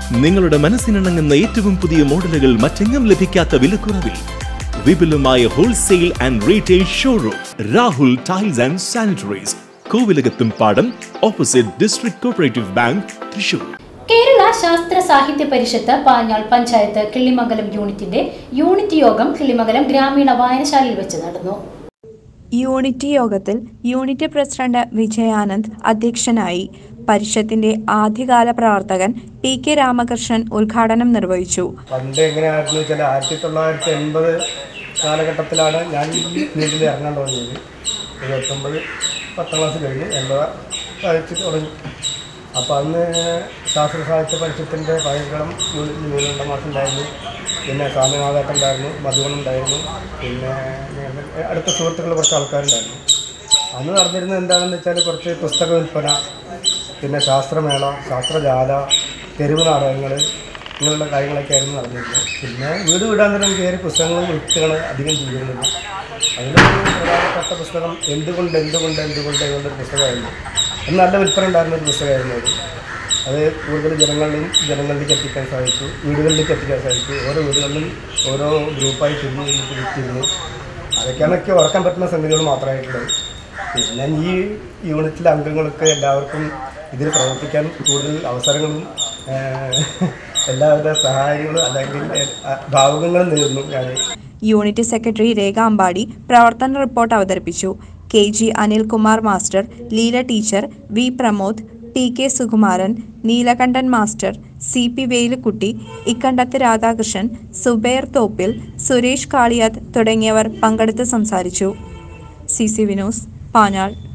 നിങ്ങളുടെ മനസ്സിനിണങ്ങുന്ന ഏറ്റവും പുതിയ മോഡലുകൾ മറ്റെങ്ങും ലഭിക്കാത്ത വിലക്കുറവിൽ വിപുലമായ wholesale and retail showroom Rahul tiles and sanitaries കോവിലകത്തും പാടം opposite district cooperative bank Thrissur Kerala Sastra Sahitya പരിഷത്ത് പാഞ്ഞാൾ പഞ്ചായത്ത് കിള്ളിമംഗലം യൂണിറ്റിന്റെ യൂണിറ്റ് യോഗം കിള്ളിമംഗലം ഗ്രാമീണ വായനശാലയിൽ വെച്ച് നടന്നു യൂണിറ്റ് യോഗത്തിൽ യൂണിറ്റ് പ്രസിഡന്റ് വിജയാനന്ദ് അധ്യക്ഷനായി പരിഷത്തിന്റെ ആദ്യകാല പ്രവർത്തകൻ പി കെ രാമകൃഷ്ണൻ ഉദ്ഘാടനം നിർവഹിച്ചു പണ്ട് എങ്ങനെയായിരുന്നു വെച്ചാൽ ആയിരത്തി തൊള്ളായിരത്തി എൺപത് കാലഘട്ടത്തിലാണ് ഞാൻ ഈ ഫീൽഡിൽ ഇറങ്ങാൻ തുടങ്ങിയത് ഇരുപത്തൊമ്പത് പത്താം ക്ലാസ് കഴിഞ്ഞ് എൺപത് വായിച്ച് തുടങ്ങി അപ്പോൾ അന്ന് ശാസ്ത്ര സാഹിത്യ പരിഷത്തിൻ്റെ പഴയകളം യൂണിറ്റിൽ നീലകണ്ഠ മാഷുണ്ടായിരുന്നു പിന്നെ സ്വാമിനാഥേട്ടൻ ഉണ്ടായിരുന്നു മധുവൻ ഉണ്ടായിരുന്നു പിന്നെ ഞങ്ങളുടെ അടുത്ത സുഹൃത്തുക്കൾ കുറച്ച് ആൾക്കാരുണ്ടായിരുന്നു അന്ന് നടന്നിരുന്നത് എന്താണെന്ന് വെച്ചാൽ കുറച്ച് പുസ്തക വിൽപ്പന പിന്നെ ശാസ്ത്രമേള ശാസ്ത്രജാല തെരുവ് നാടകങ്ങൾ ഇങ്ങനെയുള്ള കാര്യങ്ങളൊക്കെ ആയിരുന്നു നടന്നിരുന്നത് പിന്നെ വീട് വീടാൻ തന്നെ കയറി പുസ്തകങ്ങൾ വിൽക്കുകയാണ് അധികം ചെയ്യുന്നത് അതിലൊരു പ്രധാനപ്പെട്ട പുസ്തകം എന്തുകൊണ്ട് എന്തുകൊണ്ട് എന്തുകൊണ്ട് എന്നൊരു പുസ്തകമായിരുന്നു അത് നല്ല വിൽപ്പന ഉണ്ടായിരുന്ന ഒരു പുസ്തകമായിരുന്നു അത് അത് കൂടുതൽ ജനങ്ങളിലും ജനങ്ങളിലേക്ക് എത്തിക്കാൻ സാധിച്ചു വീടുകളിലേക്ക് എത്തിക്കാൻ സാധിച്ചു ഓരോ വീടുകളിലും ഓരോ ഗ്രൂപ്പായി തിരിഞ്ഞ് തിരിഞ്ഞ് വിറ്റിരുന്നു അതൊക്കെയാണ് എനിക്ക് ഓർക്കാൻ പറ്റുന്ന സംഗതികൾ മാത്രമായിട്ടുള്ളത് പിന്നെ ഈ യൂണിറ്റിലെ അംഗങ്ങൾക്ക് എല്ലാവർക്കും ഇതിൽ പ്രവർത്തിക്കാൻ കൂടുതൽ അവസരങ്ങളും ഏഹ്, എല്ലാവിധ സഹായങ്ങളും അല്ലെങ്കിൽ ഏഹ്, ഭാവുകങ്ങളും നേരുന്നു ഞാൻ യൂണിറ്റ് സെക്രട്ടറി രേഖ അമ്പാടി പ്രവർത്തന റിപ്പോർട്ട് അവതരിപ്പിച്ചു K G Anilkumar master Leela teacher V Pramod T K Sukumaran Neelakantan master C P Velukutty Ikkandath Radhakrishnan Subair Thoppil Suresh Kaliyath തുടങ്ങിയവർ പങ്കെടുത്ത് സംസാരിച്ചു സി സി വിനോസ് പാഞ്ഞാൾ